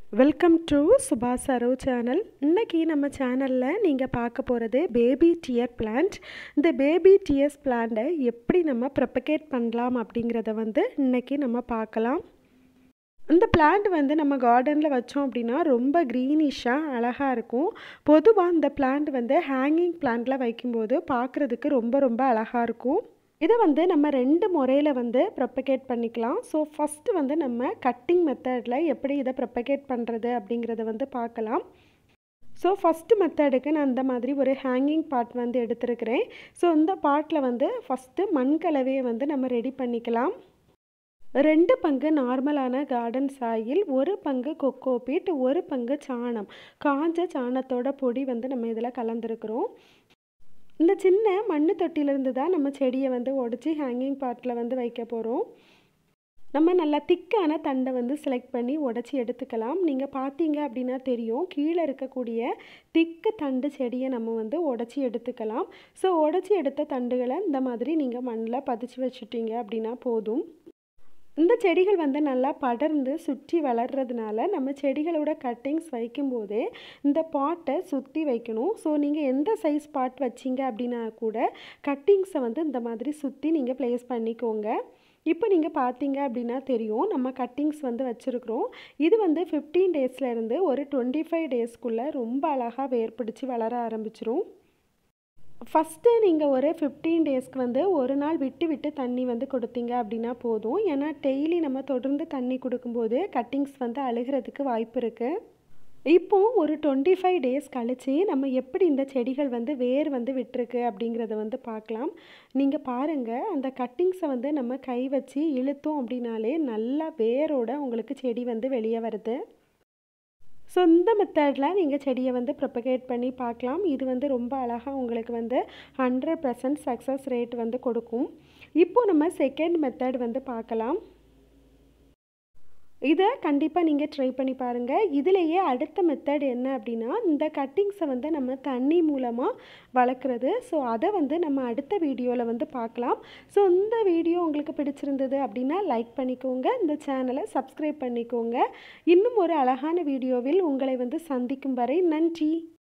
welcome to Subha Saro channel இன்னைக்கு நம்ம சேனலில் நீங்கள் பார்க்க போகிறது பேபி டியர் பிளான்ட் இந்த பேபி டியர்ஸ் பிளான்ட்டை எப்படி நம்ம ப்ரப்பகேட் பண்ணலாம் அப்படிங்கிறத வந்து இன்னைக்கு நம்ம பார்க்கலாம் இந்த பிளான்ட் வந்து நம்ம கார்டனில் வச்சோம் அப்படின்னா ரொம்ப க்ரீனிஷாக அழகாக இருக்கும் பொதுவாக இந்த பிளான்ட் வந்து ஹேங்கிங் பிளான்ட்டில் வைக்கும்போது பார்க்குறதுக்கு ரொம்ப ரொம்ப அழகாக இருக்கும் இதை வந்து நம்ம ரெண்டு முறையில் வந்து ப்ரப்பகேட் பண்ணிக்கலாம் ஸோ ஃபஸ்ட்டு வந்து நம்ம கட்டிங் மெத்தடில் எப்படி இதை ப்ரப்பகேட் பண்ணுறது அப்படிங்கிறத வந்து பார்க்கலாம் ஸோ ஃபஸ்ட்டு மெத்தடுக்கு நான் இந்த மாதிரி ஒரு ஹேங்கிங் பாட் வந்து எடுத்திருக்கிறேன் ஸோ இந்த பாட்டில் வந்து ஃபஸ்ட்டு மண்கலவையை வந்து நம்ம ரெடி பண்ணிக்கலாம் ரெண்டு பங்கு நார்மலான கார்டன் சாயில் ஒரு பங்கு கொக்கோ பீட் ஒரு பங்கு சாணம் காஞ்ச சாணத்தோட பொடி வந்து நம்ம இதில் கலந்துருக்குறோம் இந்த சின்ன மண்ணு தொட்டியிலேருந்து தான் நம்ம செடியை வந்து உடச்சி ஹேங்கிங் பாட்டில் வந்து வைக்க போகிறோம் நம்ம நல்லா திக்கான தண்டை வந்து செலக்ட் பண்ணி உடச்சி எடுத்துக்கலாம் நீங்கள் பார்த்தீங்க அப்படின்னா தெரியும் கீழே இருக்கக்கூடிய திக்கு தண்டு செடியை நம்ம வந்து உடச்சி எடுத்துக்கலாம் ஸோ உடச்சி எடுத்த தண்டுகளை இந்த மாதிரி நீங்கள் மண்ணில் பதிச்சு வச்சுட்டீங்க அப்படின்னா போதும் இந்த செடிகள் வந்து நல்லா படர்ந்து சுற்றி வளர்கிறதுனால நம்ம செடிகளோட கட்டிங்ஸ் வைக்கும்போதே இந்த பாட்டை சுற்றி வைக்கணும் ஸோ நீங்கள் எந்த சைஸ் பாட் வச்சிங்க அப்படின்னா கூட கட்டிங்ஸை வந்து இந்த மாதிரி சுற்றி நீங்கள் ப்ளேஸ் பண்ணிக்கோங்க இப்போ நீங்கள் பார்த்தீங்க அப்படின்னா தெரியும் நம்ம கட்டிங்ஸ் வந்து வச்சுருக்குறோம் இது வந்து ஃபிஃப்டீன் டேஸ்லேருந்து ஒரு டுவெண்ட்டி ஃபைவ் டேஸ்க்குள்ளே ரொம்ப அழகாக வேர் பிடிச்சி வளர ஆரம்பிச்சிரும் ஃபஸ்ட்டு நீங்கள் ஒரு ஃபிஃப்டீன் டேஸ்க்கு வந்து ஒரு நாள் விட்டு விட்டு தண்ணி வந்து கொடுத்தீங்க அப்படின்னா போதும் ஏன்னா டெய்லி நம்ம தொடர்ந்து தண்ணி கொடுக்கும்போது கட்டிங்ஸ் வந்து அழுகிறதுக்கு வாய்ப்பு இருக்குது இப்போ ஒரு டுவெண்ட்டி ஃபைவ் டேஸ் கழித்து நம்ம எப்படி இந்த செடிகள் வந்து வேர் வந்து விட்டுருக்கு அப்படிங்கிறத வந்து பார்க்கலாம் நீங்கள் பாருங்கள் அந்த கட்டிங்ஸை வந்து நம்ம கை வச்சு இழுத்தோம் அப்படின்னாலே நல்லா வேரோட உங்களுக்கு செடி வந்து வெளியே வருது ஸோ இந்த மெத்தடில் நீங்கள் செடியை வந்து ப்ரொபகேட் பண்ணி பார்க்கலாம் இது வந்து ரொம்ப அழகாக உங்களுக்கு வந்து ஹண்ட்ரட் பர்சன்ட் சக்ஸஸ் ரேட் வந்து கொடுக்கும் இப்போது நம்ம செகண்ட் மெத்தட் வந்து பார்க்கலாம் இதை கண்டிப்பாக நீங்கள் ட்ரை பண்ணி பாருங்கள் இதிலேயே அடுத்த மெத்தட் என்ன அப்படின்னா இந்த கட்டிங்ஸை வந்து நம்ம தண்ணி மூலமாக வளர்க்குறது ஸோ அதை வந்து நம்ம அடுத்த வீடியோவில் வந்து பார்க்கலாம் ஸோ இந்த வீடியோ உங்களுக்கு பிடிச்சிருந்தது அப்படின்னா லைக் பண்ணிக்கோங்க இந்த சேனலை சப்ஸ்கிரைப் பண்ணிக்கோங்க இன்னும் ஒரு அழகான வீடியோவில் உங்களை வந்து சந்திக்கும் வரை நன்றி